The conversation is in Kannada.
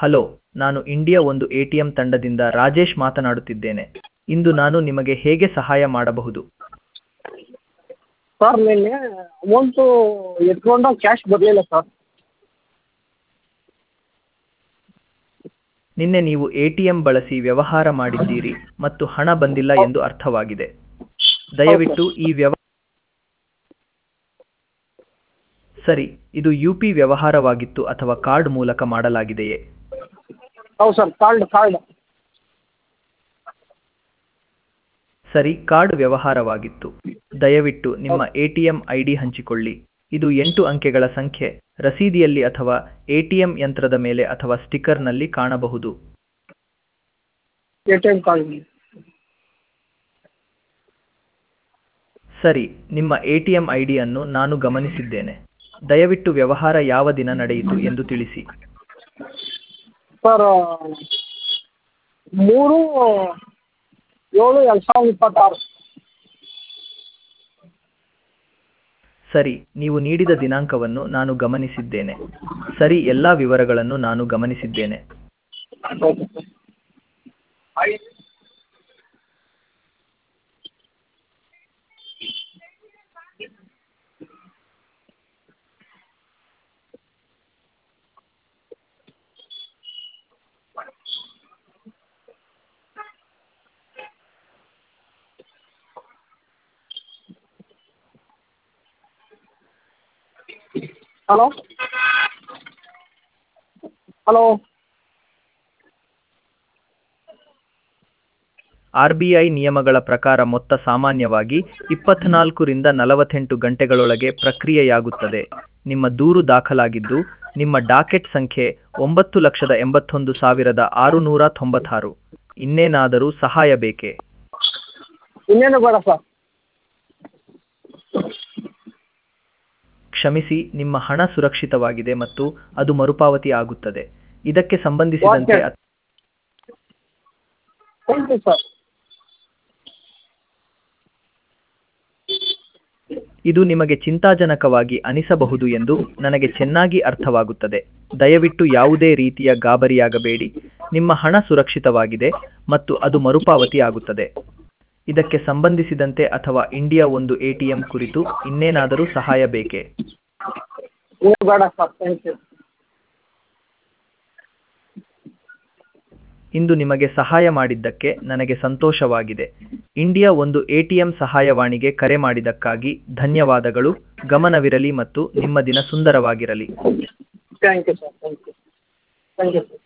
ಹಲೋ ನಾನು ಇಂಡಿಯಾ ಒಂದು ಎ ಟಿ ಎಂ ತಂಡದಿಂದ ರಾಜೇಶ್ ಮಾತನಾಡುತ್ತಿದ್ದೇನೆ ಇಂದು ನಾನು ನಿಮಗೆ ಹೇಗೆ ಸಹಾಯ ಮಾಡಬಹುದು ಸರ್ ನಿನ್ನೆ ಅಮೌಂಟು ಎತ್ಕೊಂಡು ಕ್ಯಾಶ್ ಬರಲಿಲ್ಲ ಸರ್ ನಿನ್ನೆ ನೀವು ಎ ಟಿ ಎಂ ಬಳಸಿ ವ್ಯವಹಾರ ಮಾಡಿದ್ದೀರಿ ಮತ್ತು ಹಣ ಬಂದಿಲ್ಲ ಎಂದು ಅರ್ಥವಾಗಿದೆ ದಯವಿಟ್ಟು ಈ ವ್ಯವ ಸರಿ ಇದು ಯು ಪಿ ವ್ಯವಹಾರವಾಗಿತ್ತು ಅಥವಾ ಕಾರ್ಡ್ ಮೂಲಕ ಮಾಡಲಾಗಿದೆಯೇ ಹೌದು ಸರ್ ಕಾರ್ಡ್ ಕಾರ್ಡ್ ಸರಿ ಕಾರ್ಡ್ ವ್ಯವಹಾರವಾಗಿತ್ತು ದಯವಿಟ್ಟು ನಿಮ್ಮ A T M I D ಹಂಚಿಕೊಳ್ಳಿ ಇದು ಎಂಟು ಅಂಕೆಗಳ ಸಂಖ್ಯೆ ರಸೀದಿಯಲ್ಲಿ ಅಥವಾ ಎ ಟಿ ಎಂ ಯಂತ್ರದ ಮೇಲೆ ಅಥವಾ ಸ್ಟಿಕ್ಕರ್ನಲ್ಲಿ ಕಾಣಬಹುದು ಎ ಟಿ ಎಮ್ ಕಾರ್ಡ್ ಸರಿ ನಿಮ್ಮ ಎ ಟಿ ಎಂ ಐ ಡಿಯನ್ನು ನಾನು ಗಮನಿಸಿದ್ದೇನೆ ದಯವಿಟ್ಟು ವ್ಯವಹಾರ ಯಾವ ದಿನ ನಡೆಯಿತು ಎಂದು ತಿಳಿಸಿ ಸರ್ ಮೂರು ಏಳು ಎರಡು ಸಾವಿರದ ಇಪ್ಪತ್ತಾರು ಸರಿ ನೀವು ನೀಡಿದ ದಿನಾಂಕವನ್ನು ನಾನು ಗಮನಿಸಿದ್ದೇನೆ ಸರಿ ಎಲ್ಲ ವಿವರಗಳನ್ನು ನಾನು ಗಮನಿಸಿದ್ದೇನೆ okay sir hello hello R B I ನಿಯಮಗಳ ಪ್ರಕಾರ ಮೊತ್ತ ಸಾಮಾನ್ಯವಾಗಿ ಇಪ್ಪತ್ನಾಲ್ಕರಿಂದ ನಲವತ್ತೆಂಟು ಗಂಟೆಗಳೊಳಗೆ ಪ್ರಕ್ರಿಯೆಯಾಗುತ್ತದೆ ನಿಮ್ಮ ದೂರು ದಾಖಲಾಗಿದ್ದು ನಿಮ್ಮ ಡಾಕೆಟ್ ಸಂಖ್ಯೆ ಒಂಬತ್ತು ಲಕ್ಷದ ಎಂಬತ್ತೊಂದು ಸಾವಿರದ ಆರುನೂರ ತೊಂಬತ್ತಾರು ಇನ್ನೇನಾದರೂ ಸಹಾಯ ಬೇಕೇ ಇನ್ನೇನು ಬೇಡ ಸರ್ ಕ್ಷಮಿಸಿ ನಿಮ್ಮ ಹಣ ಸುರಕ್ಷಿತವಾಗಿದೆ ಮತ್ತು ಅದು ಮರುಪಾವತಿ ಆಗುತ್ತದೆ ಇದಕ್ಕೆ ಸಂಬಂಧಿಸಿದಂತೆ Okay. ಥ್ಯಾಂಕ್ ಯು ಸರ್ ಇದು ನಿಮಗೆ ಚಿಂತಾಜನಕವಾಗಿ ಅನಿಸಬಹುದು ಎಂದು ನನಗೆ ಚೆನ್ನಾಗಿ ಅರ್ಥವಾಗುತ್ತದೆ ದಯವಿಟ್ಟು ಯಾವುದೇ ರೀತಿಯ ಗಾಬರಿಯಾಗಬೇಡಿ ನಿಮ್ಮ ಹಣ ಸುರಕ್ಷಿತವಾಗಿದೆ ಮತ್ತು ಅದು ಮರುಪಾವತಿ ಆಗುತ್ತದೆ ಇದಕ್ಕೆ ಸಂಬಂಧಿಸಿದಂತೆ ಅಥವಾ ಇಂಡಿಯಾ ಒಂದು ಎಟಿಎಂ ಕುರಿತು ಇನ್ನೇನಾದರೂ ಸಹಾಯ ಬೇಕೇ ಇನ್ನೂ ಬೇಡ ಸರ್ ಥ್ಯಾಂಕ್ ಯು ಇಂದು ನಿಮಗೆ ಸಹಾಯ ಮಾಡಿದ್ದಕ್ಕೆ ನನಗೆ ಸಂತೋಷವಾಗಿದೆ ಇಂಡಿಯಾ ಒಂದು ಎಟಿಎಂ ಸಹಾಯವಾಣಿಗೆ ಕರೆ ಮಾಡಿದ್ದಕ್ಕಾಗಿ ಧನ್ಯವಾದಗಳು ಗಮನವಿರಲಿ ಮತ್ತು ನಿಮ್ಮ ದಿನ ಸುಂದರವಾಗಿರಲಿ thank you sir thank you thank you sir